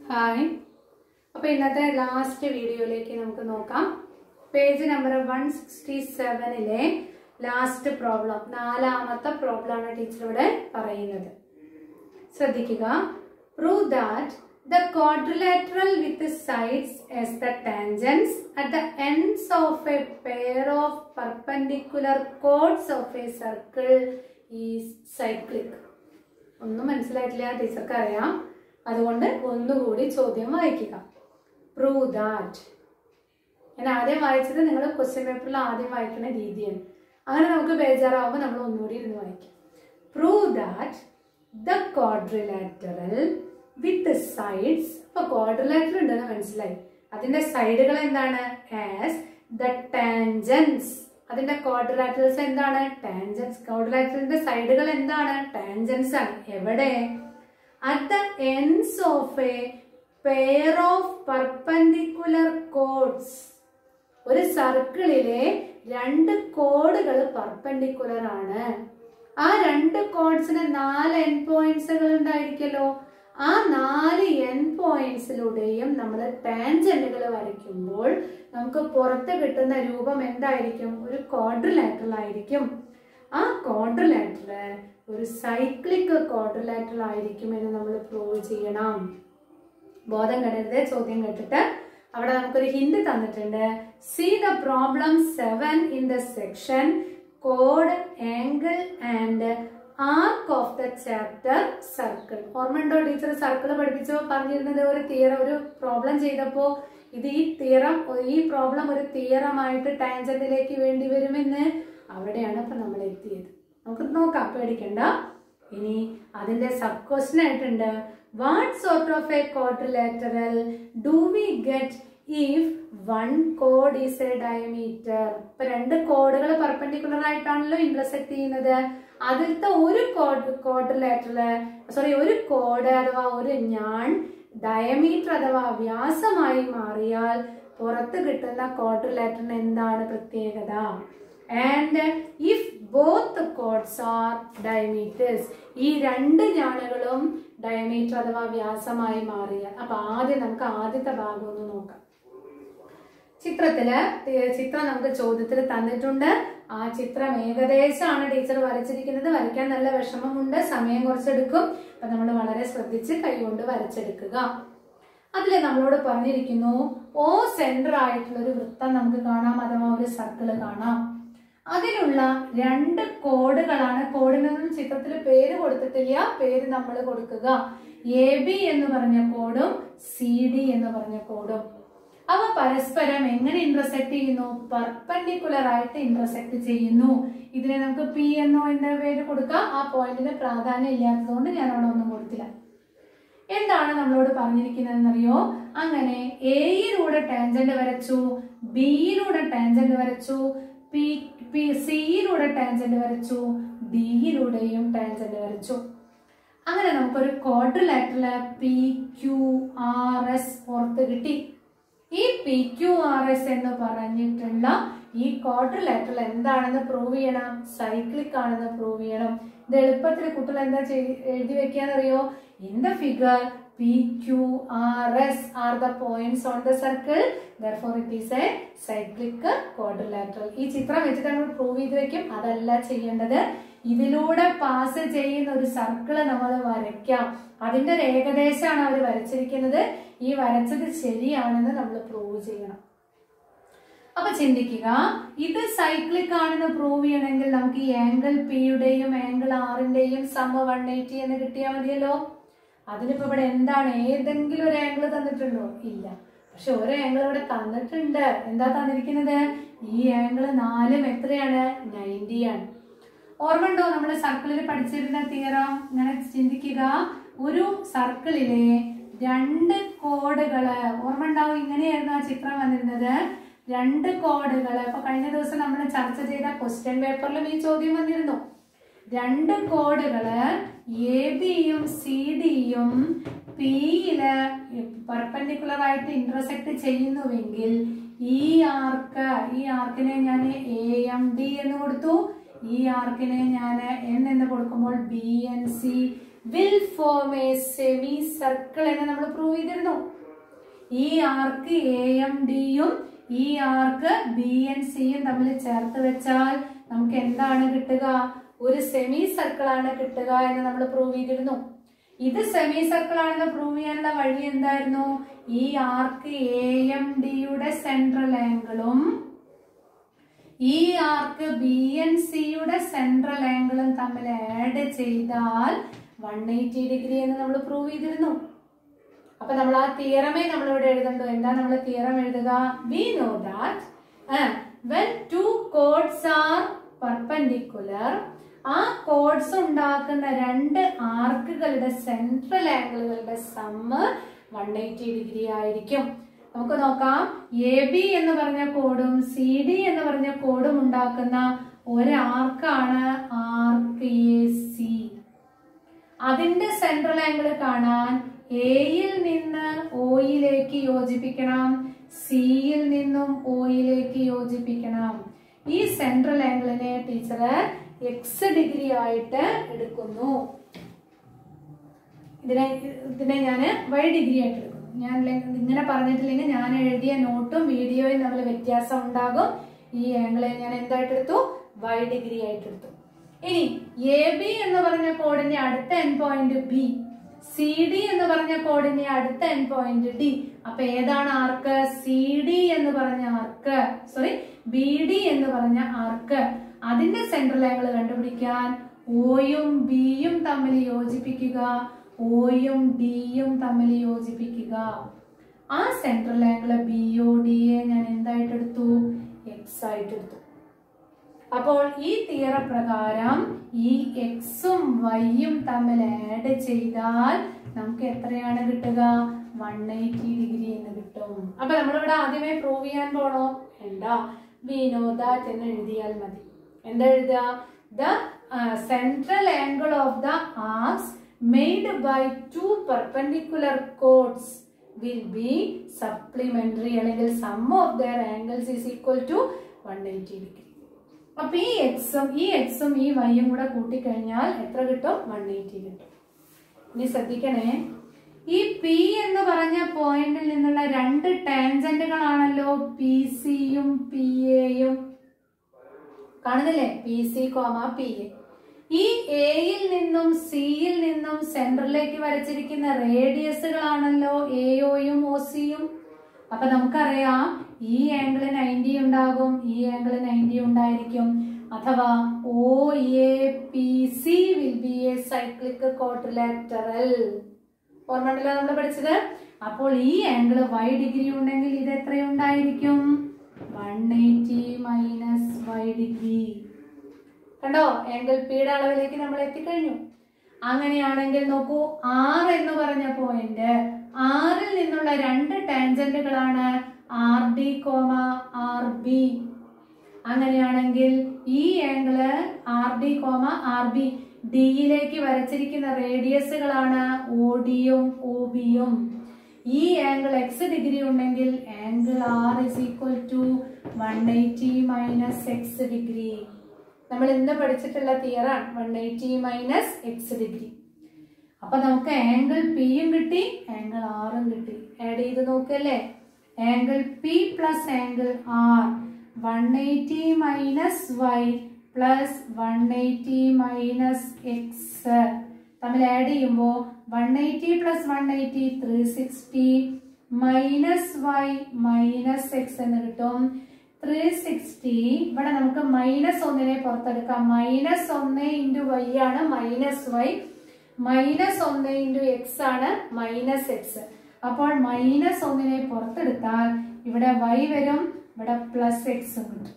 hi അപ്പോൾ ഇന്നത്തെ last വീഡിയോയിലേക്ക് നമുക്ക് നോക്കാം പേജ് നമ്പർ വൺ സിക്സ്റ്റി സെവനിലെ ലാസ്റ്റ് പ്രോബ്ലം നാലാമത്തെ പ്രോബ്ലം ആണ് ടീച്ചർ ഇവിടെ പറയുന്നത് ശ്രദ്ധിക്കുക prove that the quadrilateral with sides as the tangents at the ends of a pair of perpendicular chords of a circle is cyclic ഒന്നും മനസ്സിലായിട്ടില്ല ടീച്ചർക്ക് അറിയാം അതുകൊണ്ട് ഒന്നുകൂടി ചോദ്യം വായിക്കുക പ്രൂവ് ദാറ്റ് ഞാൻ ആദ്യം വായിച്ചത് നിങ്ങൾ ക്വസ്റ്റ്യൻ പേപ്പറിൽ ആദ്യം വായിക്കുന്ന രീതിയാണ് അങ്ങനെ നമുക്ക് ബേജാറാവുമ്പോൾ നമ്മൾ ഒന്നുകൂടി ഇരുന്ന് വായിക്കാം prove that the quadrilateral with sides ഇപ്പൊ ക്വാഡ്രിലാറ്റർ ഉണ്ടെന്ന് മനസ്സിലായി അതിന്റെ സൈഡുകൾ എന്താണ് ആസ് ദ ടാൻജൻസ് അതിന്റെ ക്വാഡ്രിലാറ്ററൽസ് എന്താണ് ടാൻജൻസ് ക്വാഡ്രിലാറ്ററിന്റെ സൈഡുകൾ എന്താണ് ടാൻജൻസ് ആണ് എവിടെ at the ends of a pair of perpendicular chords ഒരു സർക്കിളിലെ രണ്ട് കോഡുകൾ പെർപെൻഡിക്കുലർ ആണ് ആ രണ്ട് കോഡ്സിന് നാല് എൻ പോയിന്റ്സുകൾ ഉണ്ടായിരിക്കല്ലോ ആ നാല് എൻ പോയിന്റ്സിലൂടെയും നമ്മൾ ടാൻജന്റുകൾ വരയ്ക്കുമ്പോൾ നമുക്ക് പുറത്ത് കിട്ടുന്ന രൂപം എന്തായിരിക്കും ഒരു ക്വാഡ്രിലാറ്ററൽ ആയിരിക്കും ആ ക്വാഡ്രിലാറ്ററൽ ഒരു സൈക്ലിക് ക്വാഡ്രിലാറ്ററൽ ആയിരിക്കും എന്ന് നമ്മൾ പ്രൂവ് ചെയ്യണം ബോധം കെടരുത് ചോദ്യം കേട്ടിട്ട് അവിടെ നമുക്കൊരു ഹിന്റ് തന്നിട്ടുണ്ട് see the problem seven in the section കോഡ് angle and arc of the chapter circle ഓർമ്മയുണ്ടോ ടീച്ചർ സർക്കിൾ പഠിപ്പിച്ചോ പറഞ്ഞിരുന്നത് ഒരു തിയറം ഒരു പ്രോബ്ലം ചെയ്തപ്പോ ഇത് ഈ തിയറം ഈ പ്രോബ്ലം ഒരു തിയറമായിട്ട് ടാൻജന്റിലേക്ക് വേണ്ടി വരുമെന്ന് അവിടെയാണ് ഇപ്പൊ നമ്മൾ എത്തിയത് നമുക്ക് നോക്കാം പേടിക്കണ്ട ഇനി അതിന്റെ സബ് ക്വസ്റ്റ്യൻ ആയിട്ടുണ്ട് what sort of a quadrilateral do we get if one കോഡ് ഈസ് എ ഡയമീറ്റർ ഇപ്പൊ രണ്ട് കോഡുകൾ പെർപെൻഡിക്കുലർ ആയിട്ടാണല്ലോ ഇന്റർസെക്ട് ചെയ്യുന്നത് അതിലത്തെ ഒരു കോഡ് ക്വാഡ്രിലാറ്ററൽ സോറി ഒരു കോഡ് അഥവാ ഒരു ഞാൻ ഡയമീറ്റർ അഥവാ വ്യാസമായി മാറിയാൽ പുറത്ത് കിട്ടുന്ന ക്വാഡ്രിലാറ്ററിന് എന്താണ് പ്രത്യേകത and if both chords are diameters ഈ രണ്ട് ഞാണുകളും ഡയമീറ്റർ അഥവാ വ്യാസമായി മാറിയാൽ അപ്പൊ ആദ്യം നമുക്ക് ആദ്യത്തെ ഭാഗം ഒന്ന് നോക്കാം ചിത്രത്തില് തി- ചിത്രം നമുക്ക് ചോദ്യത്തിൽ തന്നിട്ടുണ്ട് ആ ചിത്രം ഏകദേശമാണ് ടീച്ചർ വരച്ചിരിക്കുന്നത് വരയ്ക്കാൻ നല്ല വിഷമമുണ്ട് സമയം കുറച്ചെടുക്കും അപ്പൊ നമ്മൾ വളരെ ശ്രദ്ധിച്ച് കൈകൊണ്ട് വരച്ചെടുക്കുക അതിൽ നമ്മളോട് പറഞ്ഞിരിക്കുന്നു ഓ സെന്റർ ആയിട്ടുള്ള ഒരു വൃത്തം നമുക്ക് കാണാം അഥവാ ഒരു സർക്കിൾ കാണാം അതിലുള്ള രണ്ട് കോഡുകളാണ് കോഡിനൊന്നും ചിത്രത്തിൽ പേര് കൊടുത്തിട്ടില്ല പേര് നമ്മൾ കൊടുക്കുക എ ബി എന്ന് പറഞ്ഞ കോഡും സി ഡി എന്ന് പറഞ്ഞ കോഡും അവ പരസ്പരം എങ്ങനെ ഇന്റർസെക്ട് ചെയ്യുന്നു പെർപെൻഡിക്കുലർ ആയിട്ട് ഇന്റർസെക്ട് ചെയ്യുന്നു ഇതിനെ നമുക്ക് പി എന്നോ എന്ന പേര് കൊടുക്കാം ആ പോയിന്റിന് പ്രാധാന്യം ഇല്ലാത്തതുകൊണ്ട് ഞാൻ അവിടെ ഒന്നും കൊടുത്തില്ല എന്താണ് നമ്മളോട് പറഞ്ഞിരിക്കുന്നതെന്നറിയോ അങ്ങനെ എയിലൂടെ ടാൻജന്റ് വരച്ചു ബിയിലൂടെ ടാൻജന്റ് വരച്ചു പി പി സിയിലൂടെ ടാൻജന്റ് വരച്ചു ഡിയിലൂടെയും ടാൻജന്റ് വരച്ചു അങ്ങനെ നമുക്കൊരു quadrilateral P Q R S പുറത്ത് കിട്ടി ഈ പി ക്യു ആർ എസ് എന്ന് പറഞ്ഞിട്ടുള്ള ഈ ക്വാഡ്രിലാറ്ററൽ എന്താണെന്ന് പ്രൂവ് ചെയ്യണം സൈക്ലിക് ആണെന്ന് പ്രൂവ് ചെയ്യണം ഇത് എളുപ്പത്തിൽ കുട്ടികൾ എന്താ ചെയ്- എഴുതി വെക്കാന്നറിയോ in the figure P Q R S are the points on the circle therefore it is a cyclic quadrilateral ഈ ചിത്രം വെച്ചിട്ട് നമ്മൾ പ്രൂവ് ചെയ്ത് വെക്കും അതല്ല ചെയ്യേണ്ടത് ഇതിലൂടെ പാസ് ചെയ്യുന്ന ഒരു സർക്കിൾ നമ്മൾ വരയ്ക്കാം അതിന്റെ ഒരു ഏകദേശമാണ് അവർ വരച്ചിരിക്കുന്നത് ഈ വരച്ചത് ശരിയാണെന്ന് നമ്മൾ പ്രൂവ് ചെയ്യണം അപ്പൊ ചിന്തിക്കുക ഇത് സൈക്ലിക് ആണെന്ന് പ്രൂവ് ചെയ്യണമെങ്കിൽ നമുക്ക് ഈ ആംഗിൾ പിയുടെയും ആംഗിൾ ആറിന്റെയും സമ വൺ എയ്റ്റി എന്ന് കിട്ടിയാൽ മതിയല്ലോ അതിനിപ്പോ ഇവിടെ എന്താണ് ഏതെങ്കിലും ഒരു ആംഗിൾ തന്നിട്ടുണ്ടോ ഇല്ല പക്ഷെ ഒരു ആംഗിൾ ഇവിടെ തന്നിട്ടുണ്ട് എന്താ തന്നിരിക്കുന്നത് ഈ ആംഗിൾ നാലും എത്രയാണ് നയൻറ്റി ആണ് ഓർമ്മയുണ്ടോ നമ്മൾ സർക്കിളിൽ പഠിച്ചിരുന്ന തിയറം ഇങ്ങനെ ചിന്തിക്കുക ഒരു സർക്കിളിലെ രണ്ട് കോഡുകള് ഓർമ്മ ഉണ്ടാവും ഇങ്ങനെയായിരുന്നു ആ ചിത്രം വന്നിരുന്നത് രണ്ട് കോഡുകൾ അപ്പൊ കഴിഞ്ഞ ദിവസം നമ്മൾ ചർച്ച ചെയ്ത ക്വസ്റ്റ്യൻ പേപ്പറിലും ഈ ചോദ്യം വന്നിരുന്നു രണ്ട് കോഡുകള് എ ബിയും സി ഡിയും പിയില് പെർപെൻഡിക്കുലർ ആയിട്ട് ഇന്റർസെക്ട് ചെയ്യുന്നുവെങ്കിൽ ഈ ആർക്ക് ഈ ആർക്കിനെ ഞാൻ എ എം ഡി എന്ന് കൊടുത്തു ഈ ആർക്കിനെ ഞാൻ എൻ എന്ന് കൊടുക്കുമ്പോൾ B N C will form a semicircle എന്ന് നമ്മൾ പ്രൂവ് ചെയ്തിരുന്നു ഈ ആർക്ക് എ എം ഡിയും ഈ ആർക്ക് ബി എൻ സിയും തമ്മിൽ ചേർത്ത് വെച്ചാൽ നമുക്ക് എന്താണ് കിട്ടുക ഒരു സെമി സർക്കിൾ ആണ് കിട്ടുക എന്ന് നമ്മൾ പ്രൂവ് ചെയ്തിരുന്നു ഇത് സെമി സർക്കിൾ ആണെന്ന് പ്രൂവ് ചെയ്യാനുള്ള വഴി എന്തായിരുന്നു ഈ ആർക്ക് എ എം ഡിയുടെ സെൻട്രൽ ആംഗിളും ഈ ആർക്ക് ബി എൻ സിയുടെ സെൻട്രൽ ആംഗിളും തമ്മിൽ ആഡ് ചെയ്താൽ വൺ എയ്റ്റി ഡിഗ്രി എന്ന് നമ്മൾ പ്രൂവ് ചെയ്തിരുന്നു അപ്പൊ നമ്മൾ ആ തിയറമേ നമ്മൾ ഇവിടെ എഴുതണ്ടോ എന്താ നമ്മൾ തിയറം എഴുതുക we know that when two chords are perpendicular ആ കോഡ്സ് ഉണ്ടാക്കുന്ന രണ്ട് ആർക്കുകളുടെ സെൻട്രൽ ആംഗിളുകളുടെ സമ്മ് വൺ എയ്റ്റി ഡിഗ്രി ആയിരിക്കും നമുക്ക് നോക്കാം എ ബി എന്ന് പറഞ്ഞ കോഡും സി ഡി എന്ന് പറഞ്ഞ കോഡും ഉണ്ടാക്കുന്ന ഒരാർക്കാണ് ആർക്ക് എ സി അതിന്റെ സെൻട്രൽ ആംഗിൾ കാണാൻ എയിൽ നിന്ന് ഒയിലേക്ക് യോജിപ്പിക്കണം സിയിൽ നിന്നും ഒയിലേക്ക് യോജിപ്പിക്കണം ഈ സെൻട്രൽ ആംഗിളിനെ ടീച്ചർ എക്സ് ഡിഗ്രി ആയിട്ട് എടുക്കുന്നു ഇതിനെ ഇതിനെ ഞാൻ വൈ ഡിഗ്രി ആയിട്ട് എടുക്കുന്നു ഞാൻ ലെ- ഇങ്ങനെ പറഞ്ഞിട്ടില്ലെങ്കിൽ ഞാൻ എഴുതിയ നോട്ടും വീഡിയോയും തമ്മിൽ വ്യത്യാസം ഉണ്ടാകും ഈ ആംഗിളെ ഞാൻ എന്തായിട്ട് എടുത്തു വൈ ഡിഗ്രി ആയിട്ട് എടുത്തു ഇനി എ ബി എന്ന് പറഞ്ഞ കോഡിന്റെ അടുത്ത N point B C D എന്ന് പറഞ്ഞ കോഡിന്റെ അടുത്ത എൻ പോയിന്റ് ഡി അപ്പൊ ഏതാണ് ആർക്ക് സി ഡി എന്ന് പറഞ്ഞ ആർക്ക് സോറി ബി ഡി എന്ന് പറഞ്ഞ ആർക്ക് അതിന്റെ സെൻട്രൽ ആംഗിൾ കണ്ടുപിടിക്കാൻ ഓയും ബിയും തമ്മിൽ യോജിപ്പിക്കുക ഓയും ഡിയും തമ്മിൽ യോജിപ്പിക്കുക ആ central angle B O D A ഞാൻ എന്തായിട്ട് എടുത്തു എക്സ് ആയിട്ട് എടുത്തു അപ്പോൾ ഈ തിയറ പ്രകാരം ഈ എക്സും വൈയും തമ്മിൽ ആഡ് ചെയ്താൽ നമുക്ക് എത്രയാണ് കിട്ടുക വൺ എയ്റ്റി ഡിഗ്രി എന്ന് കിട്ടും അപ്പൊ നമ്മളിവിടെ ആദ്യമേ പ്രൂവ് ചെയ്യാൻ പോണോ വേണ്ട വി നോ ദാറ്റ് എന്ന് എഴുതിയാൽ മതി എന്താ എഴുതുക the central angle of the arcs made by two perpendicular chords will be supplementary അല്ലെങ്കിൽ sum of their angles is equal to one eighty degree അപ്പൊ ഈ എക്സും ഈ എക്സും ഈ വൈയും കൂടെ കൂട്ടിക്കഴിഞ്ഞാൽ എത്ര കിട്ടും വൺ എയ്റ്റി കിട്ടും ഇനി ശ്രദ്ധിക്കണേ ഈ പി എന്ന് പറഞ്ഞ പോയിന്റിൽ നിന്നുള്ള രണ്ട് ടാൻജന്റുകളാണല്ലോ പി സിയും പി എയും കാണുന്നില്ലേ P C comma P A ഈ എയിൽ നിന്നും സിയിൽ നിന്നും സെന്ററിലേക്ക് വരച്ചിരിക്കുന്ന റേഡിയസുകളാണല്ലോ എഒയും ഒ സിയും അപ്പൊ നമുക്കറിയാം ഈ ആംഗിൾ നയൻറ്റി ഉണ്ടാകും ഈ ആംഗിൾ നയൻറ്റി ഉണ്ടായിരിക്കും അഥവാ O A P C will be a cyclic quadrilateral ഓർമ്മണ്ടല്ലോ നമ്മൾ പഠിച്ചത് അപ്പോൾ ഈ ആംഗിൾ വൈ ഡിഗ്രി ഉണ്ടെങ്കിൽ ഇത് എത്രയുണ്ടായിരിക്കും one eighty minus Y degree കണ്ടോ ആംഗിൾ പിയുടെ അളവിലേക്ക് നമ്മൾ എത്തിക്കഴിഞ്ഞു അങ്ങനെയാണെങ്കിൽ നോക്കൂ ആർ എന്ന് പറഞ്ഞ പോയിന്റ് ആറിൽ നിന്നുള്ള രണ്ട് ടാൻജന്റുകളാണ് R D comma R B അങ്ങനെയാണെങ്കിൽ ഈ angle R D comma R B ഡിയിലേക്ക് വരച്ചിരിക്കുന്ന റേഡിയസുകളാണ് ഒ ഡിയും ഒ ബിയും ഈ ആംഗിൾ എക്സ് ഡിഗ്രി ഉണ്ടെങ്കിൽ angle R is equal to one eighty minus X degree നമ്മൾ ഇന്ന് പഠിച്ചിട്ടുള്ള തിയറാണ് one eighty minus X degree അപ്പൊ നമുക്ക് ആംഗിൾ പിയും കിട്ടി ആംഗിൾ ആറും കിട്ടി ആഡ് ചെയ്ത് നോക്കല്ലേ angle P plus angle R one eighty minus Y plus one eighty minus X തമ്മിൽ ആഡ് ചെയ്യുമ്പോൾ one eighty plus one eighty three sixty minus Y minus X എന്ന് കിട്ടും ത്രീ സിക്സ്റ്റി ഇവിടെ നമുക്ക് മൈനസ് ഒന്നിനെ പുറത്തെടുക്കാം മൈനസ് ഒന്ന് ഇൻറ്റു വൈ ആണ് മൈനസ് വൈ മൈനസ് ഒന്ന് ഇൻറ്റു എക്സ് ആണ് മൈനസ് എക്സ് അപ്പോൾ മൈനസ് ഒന്നിനെ പുറത്തെടുത്താൽ ഇവിടെ വൈ വരും ഇവിടെ പ്ലസ് എക്സും കിട്ടും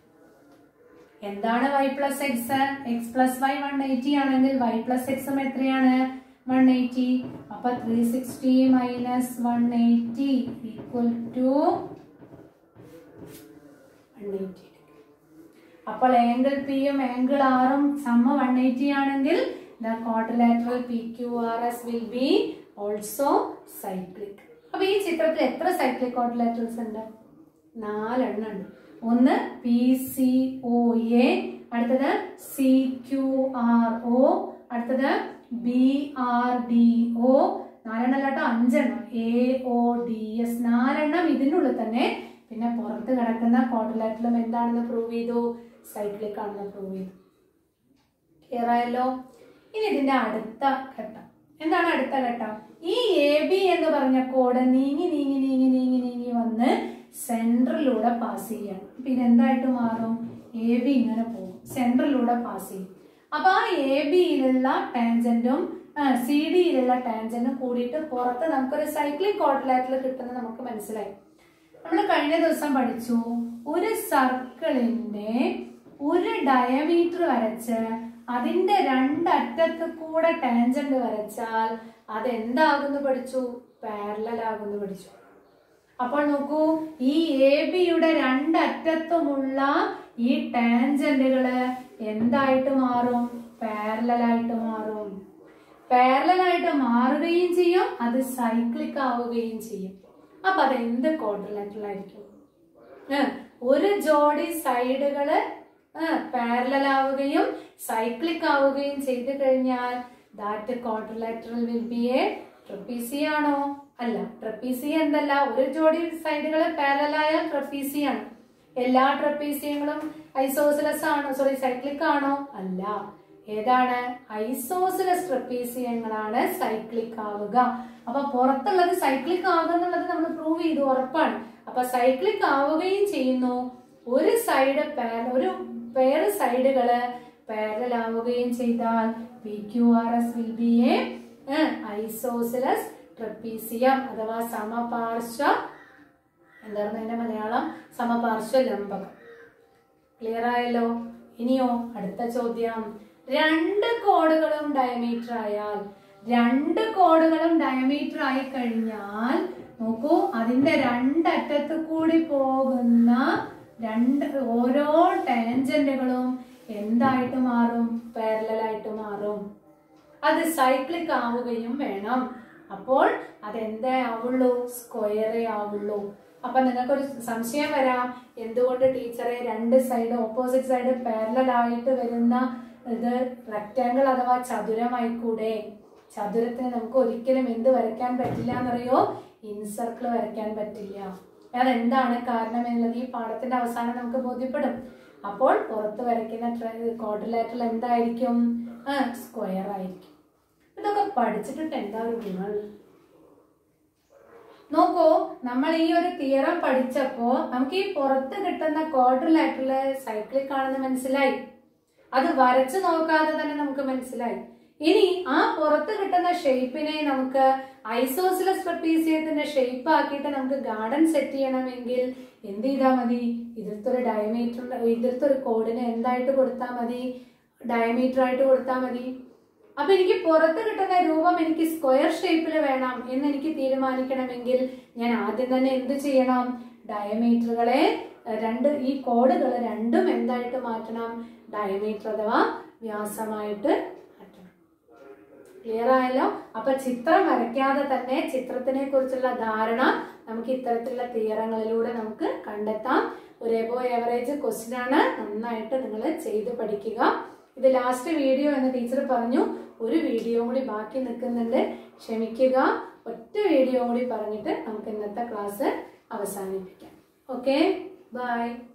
എന്താണ് Y plus X X plus Y one eighty ആണെങ്കിൽ വൈ പ്ലസ് എക്സും എത്രയാണ് വൺ എയ്റ്റി അപ്പൊ three sixty minus one eighty equal to one eighty അപ്പോൾ ആംഗിൾ പിയും ആംഗിൾ ആറും സമ വൺ എയ്റ്റി ആണെങ്കിൽ the quadrilateral P Q R S will be also cyclic അപ്പൊ ഈ ചിത്രത്തിൽ എത്ര സൈക്ലിക് ക്വാഡ്രിലാറ്ററൽസ് ഉണ്ട് നാലെണ്ണം ഉണ്ട് ഒന്ന് പി സി ഒ എ അടുത്തത് സി ക്യു ആർ ഒ അടുത്തത് ബി ആർ ഡി ഒ നാലെണ്ണം അല്ലാട്ടോ അഞ്ചെണ്ണം എ ഒ ഡി എസ് നാലെണ്ണം ഇതിൻ്റെ ഉള്ളിൽ തന്നെ പിന്നെ പുറത്ത് കിടക്കുന്ന ക്വാഡ്രിലാറ്ററലും എന്താണെന്ന് പ്രൂവ് ചെയ്തു സൈക്ലിക് ആണെന്ന് പ്രൂവ് ചെയ്തു ക്ലിയർ ആയല്ലോ ഇനി ഇതിന്റെ അടുത്ത ഘട്ടം എന്താണ് അടുത്ത ഘട്ടം ഈ എ ബി എന്ന് പറഞ്ഞ കോഡ് നീങ്ങി നീങ്ങി നീങ്ങി നീങ്ങി നീങ്ങി വന്ന് സെൻട്രലിലൂടെ പാസ് ചെയ്യണം അപ്പൊ ഇതെന്തായിട്ട് മാറും എ ബി ഇങ്ങനെ പോകും സെൻട്രലിലൂടെ പാസ് ചെയ്യും അപ്പൊ ആ എ ബിയിലുള്ള ടാൻജന്റും സി ഡിയിലുള്ള ടാൻജന്റും കൂടിയിട്ട് പുറത്ത് നമുക്കൊരു സൈക്ലിക് കോട്ടിലാറ്റിൽ കിട്ടുന്നത് നമുക്ക് മനസ്സിലായി നമ്മൾ കഴിഞ്ഞ ദിവസം പഠിച്ചു ഒരു സർക്കിളിന്റെ ഒരു ഡയമീറ്റർ വരച്ച് അതിന്റെ രണ്ടറ്റത്ത് കൂടെ ടാൻജന്റ് വരച്ചാൽ അത് എന്താകുന്നു പഠിച്ചു പാരലൽ ആകുന്നു പഠിച്ചു അപ്പോൾ നോക്കൂ ഈ എ ബിയുടെ രണ്ടറ്റത്തുമുള്ള ഈ ടാൻജന്റുകള് എന്തായിട്ട് മാറും പാരലൽ ആയിട്ട് മാറും പാരലൽ ആയിട്ട് മാറുകയും ചെയ്യും അത് സൈക്ലിക് ആവുകയും ചെയ്യും അപ്പൊ അത് എന്ത് ക്വാഡ്രിലാറ്ററൽ ആയിരിക്കും ഏ, ഒരു ജോഡി സൈഡുകള് പാരലൽ ആവുകയും സൈക്ലിക് ആവുകയും ചെയ്തു കഴിഞ്ഞാൽ that quadrilateral will be a trapezium ആണോ അല്ല ട്രപ്പീസി എന്തല്ല ഒരു ജോഡി സൈഡുകൾ പാരലൽ ആയാൽ ട്രപ്പീസി ആണ് എല്ലാ ട്രപ്പീസിയങ്ങളും ഐസോസിലസ് ആണോ സോറി സൈക്ലിക് ആണോ അല്ല ഏതാണ് ഐസോസിലസ് ട്രപ്പീസിയങ്ങളാണ് സൈക്ലിക് ആവുക അപ്പൊ പുറത്തുള്ളത് സൈക്ലിക് ആകുന്നുള്ളത് നമ്മൾ പ്രൂവ് ചെയ്തു ഉറപ്പാണ് അപ്പൊ സൈക്ലിക് ആവുകയും ചെയ്യുന്നു ഒരു സൈഡ് ഒരു പേര് സൈഡുകള് പാരലൽ ആവുകയും ചെയ്താൽ P Q R S will be a isosceles trapezium അഥവാ സമപാർശ്വ എന്തായിരുന്നു അതിന്റെ മലയാളം സമപാർശ്വ ലംബകം ക്ലിയർ ആയല്ലോ ഇനിയോ അടുത്ത ചോദ്യം രണ്ട് കോഡുകളും ഡയമീറ്റർ ആയാൽ രണ്ട് കോഡുകളും ഡയമീറ്റർ ആയി കഴിഞ്ഞാൽ നോക്കൂ അതിന്റെ രണ്ടറ്റത്ത് കൂടി പോകുന്ന രണ്ട് ഓരോ ടാൻജന്റുകളും എന്തായിട്ട് മാറും പാരലായിട്ട് മാറും അത് സൈക്ലിക് ആവുകയും വേണം അപ്പോൾ അതെന്തേ ആവുള്ളൂ സ്ക്വയറേ ആവുള്ളൂ അപ്പൊ നിങ്ങൾക്കൊരു സംശയം വരാം എന്തുകൊണ്ട് ടീച്ചറെ രണ്ട് സൈഡ് ഓപ്പോസിറ്റ് സൈഡ് പാരലൽ ആയിട്ട് വരുന്ന ഇത് റെക്റ്റാങ്കിൾ അഥവാ ചതുരമായിക്കൂടെ ചതുരത്തിന് നമുക്ക് ഒരിക്കലും എന്ത് വരയ്ക്കാൻ പറ്റില്ല എന്നറിയോ ഇൻസർക്കിൾ വരയ്ക്കാൻ പറ്റില്ല അതെന്താണ് കാരണം എന്നുള്ളത് ഈ പാഠത്തിന്റെ അവസാനം നമുക്ക് ബോധ്യപ്പെടും അപ്പോൾ പുറത്ത് വരയ്ക്കുന്ന ക്വാഡ്രിലാറ്ററൽ എന്തായിരിക്കും സ്ക്വയർ ആയിരിക്കും ഇതൊക്കെ പഠിച്ചിട്ട് എന്താ ഒരു ഗുണം നോക്കൂ നമ്മൾ ഈ ഒരു തിയറം പഠിച്ചപ്പോ നമുക്ക് ഈ പുറത്ത് കിട്ടുന്ന ക്വാഡ്രിലാറ്ററൽ സൈക്ലിക് ആണെന്ന് മനസ്സിലായി അത് വരച്ചു നോക്കാതെ തന്നെ നമുക്ക് മനസ്സിലായി ഇനി ആ പുറത്ത് കിട്ടുന്ന ഷേപ്പിനെ നമുക്ക് ഐസോസിലസ് ട്രപ്പീസിയത്തിന്റെ ഷേപ്പ് ആക്കിയിട്ട് നമുക്ക് ഗാർഡൻ സെറ്റ് ചെയ്യണമെങ്കിൽ എന്ത് ചെയ്താൽ മതി ഇതിലത്തെ ഒരു ഡയമീറ്റർ ഇതിലത്തെ ഒരു കോഡിന് എന്തായിട്ട് കൊടുത്താൽ മതി ഡയമീറ്റർ ആയിട്ട് കൊടുത്താൽ മതി അപ്പൊ എനിക്ക് പുറത്ത് കിട്ടുന്ന രൂപം എനിക്ക് സ്ക്വയർ ഷേപ്പിൽ വേണം എന്ന് എനിക്ക് തീരുമാനിക്കണമെങ്കിൽ ഞാൻ ആദ്യം തന്നെ എന്ത് ചെയ്യണം ഡയമീറ്ററുകളെ അഹ് രണ്ട് ഈ കോഡുകൾ രണ്ടും എന്തായിട്ട് മാറ്റണം ഡയമീറ്റർ അഥവാ വ്യാസമായിട്ട് മാറ്റണം ക്ലിയർ ആയല്ലോ അപ്പൊ ചിത്രം വരയ്ക്കാതെ തന്നെ ചിത്രത്തിനെ കുറിച്ചുള്ള ധാരണ നമുക്ക് ഇത്തരത്തിലുള്ള തീരങ്ങളിലൂടെ നമുക്ക് കണ്ടെത്താം ഒരു എബോ എവറേജ് ക്വസ്റ്റ്യൻ ആണ് നന്നായിട്ട് നിങ്ങൾ ചെയ്ത് പഠിക്കുക ഇത് ലാസ്റ്റ് വീഡിയോ എന്ന് ടീച്ചർ പറഞ്ഞു ഒരു വീഡിയോ കൂടി ബാക്കി നിൽക്കുന്നുണ്ട് ക്ഷമിക്കുക ഒറ്റ വീഡിയോ കൂടി പറഞ്ഞിട്ട് നമുക്ക് ഇന്നത്തെ ക്ലാസ് അവസാനിപ്പിക്കാം ഓക്കെ ബൈ